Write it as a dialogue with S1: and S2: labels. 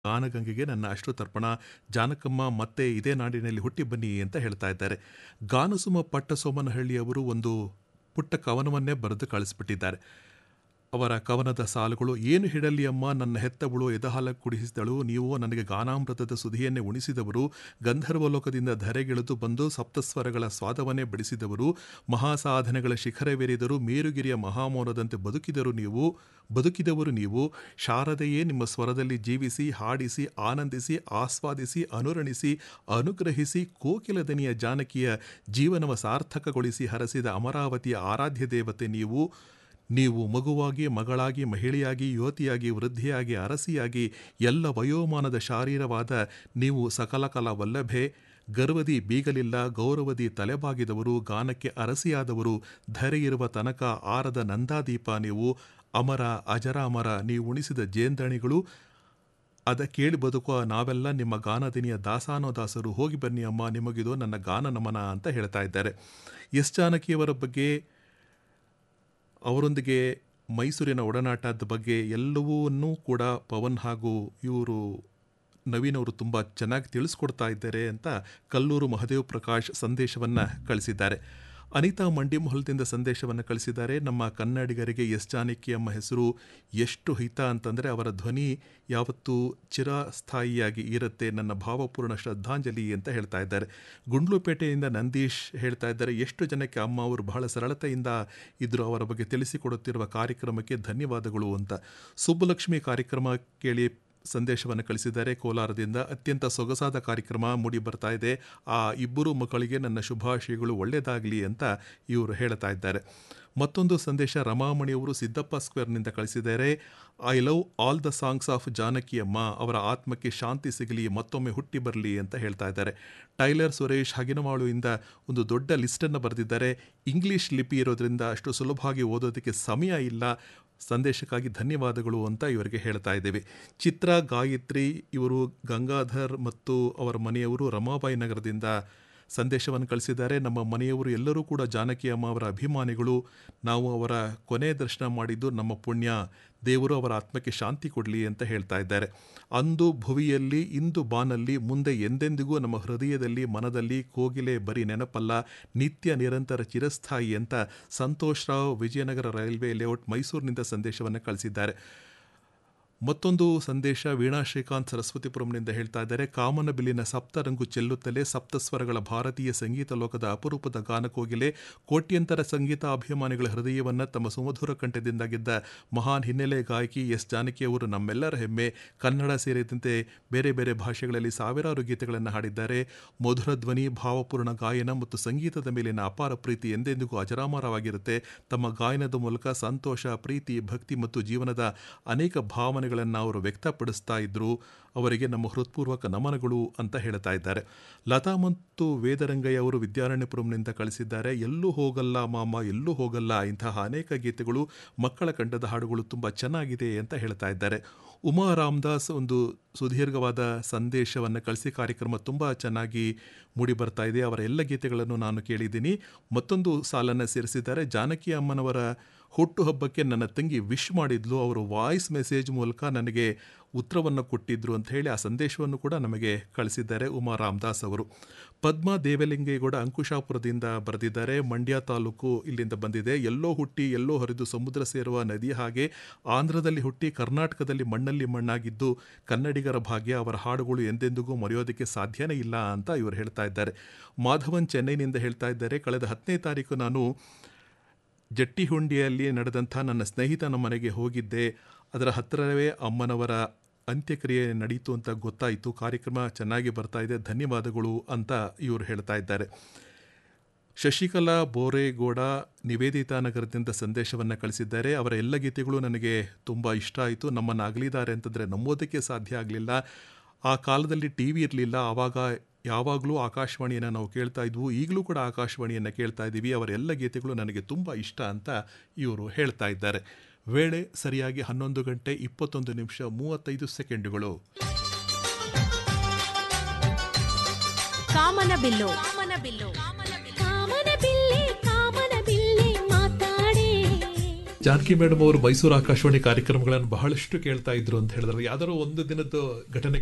S1: ಗಾನಗಂಗೆಗೆ ನನ್ನ ಅಶ್ರು ತರ್ಪಣ ಜಾನಕಮ್ಮ ಮತ್ತೆ ಇದೇ ನಾಡಿನಲ್ಲಿ ಹುಟ್ಟಿ ಬನ್ನಿ ಅಂತ ಹೇಳ್ತಾ ಇದ್ದಾರೆ ಗಾನಸುಮ ಪಟ್ಟಸೋಮನಹಳ್ಳಿಯವರು ಒಂದು ಪುಟ್ಟ ಕವನವನ್ನೇ ಬರೆದು ಕಳಿಸ್ಬಿಟ್ಟಿದ್ದಾರೆ ಅವರ ಕವನದ ಸಾಲುಗಳು ಏನು ಹೇಳಲಿ ಅಮ್ಮ ನನ್ನ ಹೆತ್ತವಳು ಎದಹಾಲ ಕುಡಿಸಿದಳು ನೀವು ನನಗೆ ಗಾನಾಮೃತದ ಸುಧಿಯನ್ನೇ ಉಣಿಸಿದವರು ಗಂಧರ್ವಲೋಕದಿಂದ ಧರೆಗಿಳಿದು ಬಂದು ಸಪ್ತಸ್ವರಗಳ ಸ್ವಾದವನ್ನೇ ಬಿಡಿಸಿದವರು ಮಹಾಸಾಧನೆಗಳ ಶಿಖರವೇರಿದರು ಮೇರುಗಿರಿಯ ಮಹಾಮೌನದಂತೆ ಬದುಕಿದರು ನೀವು ಬದುಕಿದವರು ನೀವು ಶಾರದೆಯೇ ನಿಮ್ಮ ಸ್ವರದಲ್ಲಿ ಜೀವಿಸಿ ಹಾಡಿಸಿ ಆನಂದಿಸಿ ಆಸ್ವಾದಿಸಿ ಅನುರಣಿಸಿ ಅನುಗ್ರಹಿಸಿ ಕೋಕಿಲದನಿಯ ಜಾನಕಿಯ ಜೀವನವ ಸಾರ್ಥಕಗೊಳಿಸಿ ಹರಸಿದ ಅಮರಾವತಿಯ ಆರಾಧ್ಯ ದೇವತೆ ನೀವು ನೀವು ಮಗುವಾಗಿ ಮಗಳಾಗಿ ಮಹಿಳೆಯಾಗಿ ಯುವತಿಯಾಗಿ ವೃದ್ಧಿಯಾಗಿ ಅರಸಿಯಾಗಿ ಎಲ್ಲ ವಯೋಮಾನದ ಶಾರೀರವಾದ ನೀವು ಸಕಲಕಲ ವಲ್ಲಭೆ ಗರ್ವದಿ ಬೀಗಲಿಲ್ಲ ಗೌರವದಿ ತಲೆಬಾಗಿದವರು ಗಾನಕ್ಕೆ ಅರಸಿಯಾದವರು ಧರೆಯಿರುವ ತನಕ ಆರದ ನಂದಾದೀಪ ನೀವು ಅಮರ ಅಜರಾಮರ ನೀವು ಉಣಿಸಿದ ಜೇಂದಣಿಗಳು ಅದ ಕೇಳಿ ಬದುಕುವ ನಾವೆಲ್ಲ ನಿಮ್ಮ ಗಾನದಿನಿಯ ದಾಸಾನೋದಾಸರು ಹೋಗಿ ಬನ್ನಿ ಅಮ್ಮ ನಿಮಗಿದು ನನ್ನ ಗಾನ ನಮನ ಅಂತ ಹೇಳ್ತಾ ಇದ್ದಾರೆ ಎಸ್ ಜಾನಕಿಯವರ ಬಗ್ಗೆ ಅವರೊಂದಿಗೆ ಮೈಸೂರಿನ ಒಡನಾಟದ ಬಗ್ಗೆ ಎಲ್ಲವನ್ನೂ ಕೂಡ ಪವನ್ ಹಾಗೂ ಇವರು ನವೀನ್ ಅವರು ತುಂಬ ಚೆನ್ನಾಗಿ ತಿಳಿಸ್ಕೊಡ್ತಾ ಇದ್ದಾರೆ ಅಂತ ಕಲ್ಲೂರು ಮಹದೇವ್ ಪ್ರಕಾಶ್ ಸಂದೇಶವನ್ನು ಕಳಿಸಿದ್ದಾರೆ ಅನಿತಾ ಮಂಡಿಮೊಹಲ್ದಿಂದ ಸಂದೇಶವನ್ನು ಕಳಿಸಿದ್ದಾರೆ ನಮ್ಮ ಕನ್ನಡಿಗರಿಗೆ ಎಸ್ ಜಾನಕಿ ಅಮ್ಮ ಹೆಸರು ಎಷ್ಟು ಹಿತ ಅಂತಂದರೆ ಅವರ ಧ್ವನಿ ಯಾವತ್ತೂ ಚಿರಸ್ಥಾಯಿಯಾಗಿ ಇರುತ್ತೆ ನನ್ನ ಭಾವಪೂರ್ಣ ಶ್ರದ್ಧಾಂಜಲಿ ಅಂತ ಹೇಳ್ತಾ ಇದ್ದಾರೆ ಗುಂಡ್ಲುಪೇಟೆಯಿಂದ ನಂದೀಶ್ ಹೇಳ್ತಾ ಇದ್ದಾರೆ ಎಷ್ಟು ಜನಕ್ಕೆ ಅಮ್ಮ ಅವರು ಬಹಳ ಸರಳತೆಯಿಂದ ಇದ್ರು ಅವರ ಬಗ್ಗೆ ತಿಳಿಸಿಕೊಡುತ್ತಿರುವ ಕಾರ್ಯಕ್ರಮಕ್ಕೆ ಧನ್ಯವಾದಗಳು ಅಂತ ಸುಬ್ಬಲಕ್ಷ್ಮಿ ಕಾರ್ಯಕ್ರಮ ಕೇಳಿ ಸಂದೇಶವನ್ನು ಕಳಿಸಿದ್ದಾರೆ ಕೋಲಾರದಿಂದ ಅತ್ಯಂತ ಸೊಗಸಾದ ಕಾರ್ಯಕ್ರಮ ಮೂಡಿ ಬರ್ತಾ ಇದೆ ಆ ಇಬ್ಬರು ಮಕ್ಕಳಿಗೆ ನನ್ನ ಶುಭಾಶಯಗಳು ಒಳ್ಳೆಯದಾಗಲಿ ಅಂತ ಇವರು ಹೇಳ್ತಾ ಇದ್ದಾರೆ ಮತ್ತೊಂದು ಸಂದೇಶ ರಮಾಮಣಿಯವರು ಸಿದ್ದಪ್ಪ ಸ್ಕ್ವೇರ್ನಿಂದ ಕಳಿಸಿದ್ದಾರೆ I love all the songs of Janaki ಅಮ್ಮ ಅವರ ಆತ್ಮಕ್ಕೆ ಶಾಂತಿ ಸಿಗಲಿ ಮತ್ತೊಮ್ಮೆ ಹುಟ್ಟಿ ಬರಲಿ ಅಂತ ಹೇಳ್ತಾ ಇದ್ದಾರೆ ಟೈಲರ್ ಸುರೇಶ್ ಹಗಿನವಾಳುವಿಂದ ಒಂದು ದೊಡ್ಡ ಲಿಸ್ಟನ್ನು ಬರೆದಿದ್ದಾರೆ ಇಂಗ್ಲಿಷ್ ಲಿಪಿ ಇರೋದ್ರಿಂದ ಅಷ್ಟು ಸುಲಭವಾಗಿ ಓದೋದಕ್ಕೆ ಸಮಯ ಇಲ್ಲ ಸಂದೇಶಕ್ಕಾಗಿ ಧನ್ಯವಾದಗಳು ಅಂತ ಇವರಿಗೆ ಹೇಳ್ತಾ ಇದ್ದೇವೆ ಚಿತ್ರ ಗಾಯತ್ರಿ ಇವರು ಗಂಗಾಧರ್ ಮತ್ತು ಅವರ ಮನೆಯವರು ರಮಾಬಾಯಿ ನಗರದಿಂದ ಸಂದೇಶವನ್ನು ಕಳಿಸಿದ್ದಾರೆ ನಮ್ಮ ಮನೆಯವರು ಎಲ್ಲರೂ ಕೂಡ ಜಾನಕಿ ಅಮ್ಮ ಅವರ ಅಭಿಮಾನಿಗಳು ನಾವು ಅವರ ಕೊನೆ ದರ್ಶನ ಮಾಡಿದ್ದು ನಮ್ಮ ಪುಣ್ಯ ದೇವರು ಅವರ ಆತ್ಮಕ್ಕೆ ಶಾಂತಿ ಕೊಡಲಿ ಅಂತ ಹೇಳ್ತಾ ಇದ್ದಾರೆ ಅಂದು ಭುವಿಯಲ್ಲಿ ಇಂದು ಬಾನಲ್ಲಿ ಮುಂದೆ ಎಂದೆಂದಿಗೂ ನಮ್ಮ ಹೃದಯದಲ್ಲಿ ಮನದಲ್ಲಿ ಕೋಗಿಲೆ ಬರೀ ನೆನಪಲ್ಲ ನಿತ್ಯ ನಿರಂತರ ಚಿರಸ್ಥಾಯಿ ಅಂತ ಸಂತೋಷ್ ರಾವ್ ವಿಜಯನಗರ ರೈಲ್ವೆ ಲೇಔಟ್ ಮೈಸೂರಿನಿಂದ ಸಂದೇಶವನ್ನು ಕಳಿಸಿದ್ದಾರೆ ಮತ್ತೊಂದು ಸಂದೇಶ ವೀಣಾ ಶ್ರೀಕಾಂತ್ ಸರಸ್ವತಿಪುರಂನಿಂದ ಹೇಳ್ತಾ ಇದ್ದಾರೆ ಕಾಮನಬಿಲ್ಲಿನ ಸಪ್ತರಂಗು ಚೆಲ್ಲುತ್ತಲೇ ಸಪ್ತಸ್ವರಗಳ ಭಾರತೀಯ ಸಂಗೀತ ಲೋಕದ ಅಪರೂಪದ ಗಾನಕೋಗಿಲೆ ಕೋಟ್ಯಂತರ ಸಂಗೀತ ಅಭಿಮಾನಿಗಳ ಹೃದಯವನ್ನು ತಮ್ಮ ಸುಮಧುರ ಕಂಠದಿಂದ ಗೆದ್ದ ಮಹಾನ್ ಹಿನ್ನೆಲೆ ಗಾಯಕಿ ಎಸ್ ಜಾನಕಿ ಅವರು ನಮ್ಮೆಲ್ಲರ ಹೆಮ್ಮೆ ಕನ್ನಡ ಸೇರಿದಂತೆ ಬೇರೆ ಬೇರೆ ಭಾಷೆಗಳಲ್ಲಿ ಸಾವಿರಾರು ಗೀತೆಗಳನ್ನು ಹಾಡಿದ್ದಾರೆ ಮಧುರ ಧ್ವನಿ ಭಾವಪೂರ್ಣ ಗಾಯನ ಮತ್ತು ಸಂಗೀತದ ಮೇಲಿನ ಅಪಾರ ಪ್ರೀತಿ ಎಂದೆಂದಿಗೂ ಅಜರಾಮರವಾಗಿರುತ್ತೆ ತಮ್ಮ ಗಾಯನದ ಮೂಲಕ ಸಂತೋಷ ಪ್ರೀತಿ ಭಕ್ತಿ ಮತ್ತು ಜೀವನದ ಅನೇಕ ಭಾವನೆಗಳನ್ನು ಅವರು ವ್ಯಕ್ತಪಡಿಸ್ತಾ ಇದ್ರು ಅವರಿಗೆ ನಮ್ಮ ಹೃತ್ಪೂರ್ವಕ ನಮನಗಳು ಅಂತ ಹೇಳ್ತಾ ಇದ್ದಾರೆ ಲತಾ ಮತ್ತು ವೇದರಂಗಯ್ಯ ಅವರು ವಿದ್ಯಾರಣ್ಯಪುರಂನಿಂದ ಕಳಿಸಿದ್ದಾರೆ ಎಲ್ಲೂ ಹೋಗಲ್ಲ ಮಾಮ ಎಲ್ಲೂ ಹೋಗಲ್ಲ ಇಂತಹ ಅನೇಕ ಗೀತೆಗಳು ಮಕ್ಕಳ ಕಂಠದ ಹಾಡುಗಳು ತುಂಬ ಚೆನ್ನಾಗಿದೆ ಅಂತ ಹೇಳ್ತಾ ಇದ್ದಾರೆ ಉಮಾ ರಾಮದಾಸ್ ಒಂದು ಸುದೀರ್ಘವಾದ ಸಂದೇಶವನ್ನು ಕಳಿಸಿ ಕಾರ್ಯಕ್ರಮ ತುಂಬ ಚೆನ್ನಾಗಿ ಮೂಡಿ ಬರ್ತಾ ಇದೆ ಅವರ ಎಲ್ಲ ಗೀತೆಗಳನ್ನು ನಾನು ಕೇಳಿದ್ದೀನಿ ಮತ್ತೊಂದು ಸಾಲನ್ನು ಸೇರಿಸಿದ್ದಾರೆ ಜಾನಕಿ ಅಮ್ಮನವರ ಹುಟ್ಟುಹಬ್ಬಕ್ಕೆ ನನ್ನ ತಂಗಿ ವಿಶ್ ಮಾಡಿದ್ಲು ಅವರು ವಾಯ್ಸ್ ಮೆಸೇಜ್ ಮೂಲಕ ನನಗೆ ಉತ್ತರವನ್ನು ಕೊಟ್ಟಿದ್ರು ಅಂತ ಹೇಳಿ ಆ ಸಂದೇಶವನ್ನು ಕೂಡ ನಮಗೆ ಕಳಿಸಿದ್ದಾರೆ ಉಮಾ ರಾಮದಾಸ್ ಅವರು ಪದ್ಮಾ ದೇವಲಿಂಗೇಗೌಡ ಅಂಕುಶಾಪುರದಿಂದ ಬರೆದಿದ್ದಾರೆ ಮಂಡ್ಯ ತಾಲೂಕು ಇಲ್ಲಿಂದ ಬಂದಿದೆ ಎಲ್ಲೋ ಹುಟ್ಟಿ ಎಲ್ಲೋ ಹರಿದು ಸಮುದ್ರ ಸೇರುವ ನದಿ ಹಾಗೆ ಆಂಧ್ರದಲ್ಲಿ ಹುಟ್ಟಿ ಕರ್ನಾಟಕದಲ್ಲಿ ಮಣ್ಣಲ್ಲಿ ಮಣ್ಣಾಗಿದ್ದು ಕನ್ನಡಿಗರ ಭಾಗ್ಯ ಅವರ ಹಾಡುಗಳು ಎಂದೆಂದಿಗೂ ಮರೆಯೋದಕ್ಕೆ ಸಾಧ್ಯನೇ ಇಲ್ಲ ಅಂತ ಇವರು ಹೇಳ್ತಾ ಇದ್ದಾರೆ ಮಾಧವನ್ ಚೆನ್ನೈನಿಂದ ಹೇಳ್ತಾ ಇದ್ದಾರೆ ಕಳೆದ ಹತ್ತನೇ ತಾರೀಕು ನಾನು ಜಟ್ಟಿಹುಂಡಿಯಲ್ಲಿ ನಡೆದಂಥ ನನ್ನ ಸ್ನೇಹಿತನ ಮನೆಗೆ ಹೋಗಿದ್ದೆ ಅದರ ಹತ್ತಿರವೇ ಅಮ್ಮನವರ ಅಂತ್ಯಕ್ರಿಯೆ ನಡೀತು ಅಂತ ಗೊತ್ತಾಯಿತು ಕಾರ್ಯಕ್ರಮ ಚೆನ್ನಾಗಿ ಬರ್ತಾ ಇದೆ ಧನ್ಯವಾದಗಳು ಅಂತ ಇವರು ಹೇಳ್ತಾ ಇದ್ದಾರೆ ಶಶಿಕಲಾ ಬೋರೇಗೌಡ ನಿವೇದಿತಾ ನಗರದಿಂದ ಸಂದೇಶವನ್ನು ಕಳಿಸಿದ್ದಾರೆ ಅವರ ಎಲ್ಲ ಗೀತೆಗಳು ನನಗೆ ತುಂಬ ಇಷ್ಟ ಆಯಿತು ನಮ್ಮನ್ನು ಅಗಲಿದ್ದಾರೆ ಅಂತಂದರೆ ನಂಬೋದಕ್ಕೆ ಸಾಧ್ಯ ಆಗಲಿಲ್ಲ ಆ ಕಾಲದಲ್ಲಿ ಟಿ ವಿ ಇರಲಿಲ್ಲ ಆವಾಗ ಯಾವಾಗಲೂ ಆಕಾಶವಾಣಿಯನ್ನು ನಾವು ಕೇಳ್ತಾ ಇದ್ವು ಈಗಲೂ ಕೂಡ ಆಕಾಶವಾಣಿಯನ್ನು ಕೇಳ್ತಾ ಇದ್ದೀವಿ ಅವರ ಎಲ್ಲ ಗೀತೆಗಳು ನನಗೆ ತುಂಬ ಇಷ್ಟ ಅಂತ ಇವರು ಹೇಳ್ತಾ ಇದ್ದಾರೆ ವೇಳೆ ಸರಿಯಾಗಿ ಹನ್ನೊಂದು ಗಂಟೆ ಇಪ್ಪತ್ತೊಂದು ನಿಮಿಷ ಮೂವತ್ತೈದು ಸೆಕೆಂಡುಗಳು
S2: ಕಾಮನಬಿಲ್ಲು
S3: ಕಾಮನಬಿಲ್ಲು
S2: ಕಾಮನಬಿಲ್ಲೆ ಕಾಮನಬಿಲ್ಲೆ ಮಾತಾಡೆ
S1: ಜಾನಕಿ ಮೇಡಮ್ ಅವರು ಮೈಸೂರು ಆಕಾಶವಾಣಿ ಕಾರ್ಯಕ್ರಮಗಳನ್ನು ಬಹಳಷ್ಟು ಕೇಳ್ತಾ ಇದ್ರು ಅಂತ ಹೇಳಿದ್ರೆ ಯಾವ್ದಾದ್ರು ಒಂದು ದಿನದ ಘಟನೆ